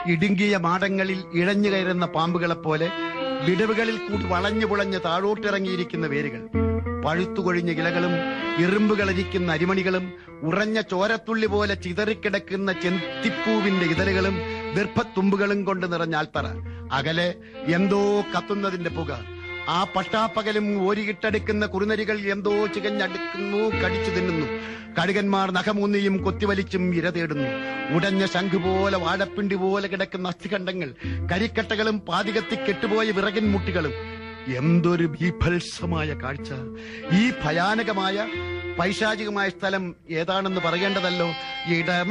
ഇടുങ്ങിയ മാടങ്ങളിൽ ഇഴഞ്ഞു കയറുന്ന പാമ്പുകളെപ്പോലെ വിടവുകളിൽ കൂടി വളഞ്ഞു പുളഞ്ഞ് താഴോട്ടിറങ്ങിയിരിക്കുന്ന വേരുകൾ പഴുത്തുകൊഴിഞ്ഞ ഇലകളും ഇറുമ്പുകളരിക്കുന്ന അരിമണികളും ഉറഞ്ഞ ചോരത്തുള്ളി പോലെ ചിതറിക്കിടക്കുന്ന ചെന്തിപ്പൂവിന്റെ ഇതളുകളും ദീർഘത്തുമ്പുകളും കൊണ്ട് നിറഞ്ഞ ആൽത്തറ അകലെ എന്തോ കത്തുന്നതിന്റെ പുക ആ പട്ടാപ്പകലും ഓരിയിട്ടടുക്കുന്ന കുറുനരികൾ എന്തോ ചികഞ്ഞടുക്കുന്നു കടിച്ചു തിന്നുന്നു കഴുകന്മാർ നഖമൂന്നിയും കൊത്തിവലിച്ചും ഇര തേടുന്നു ഉടഞ്ഞ ശംഖ് പോലെ വാഴപ്പിണ്ടി പോലെ കിടക്കുന്ന അസ്ഥിഖണ്ഡങ്ങൾ കരിക്കട്ടകളും പാതികത്തി കെട്ടുപോയ വിറകിൻ മുട്ടികളും എന്തൊരു ബീഭത്സമായ കാഴ്ച ഈ ഭയാനകമായ പൈശാചികമായ സ്ഥലം ഏതാണെന്ന് പറയേണ്ടതല്ലോ ഇട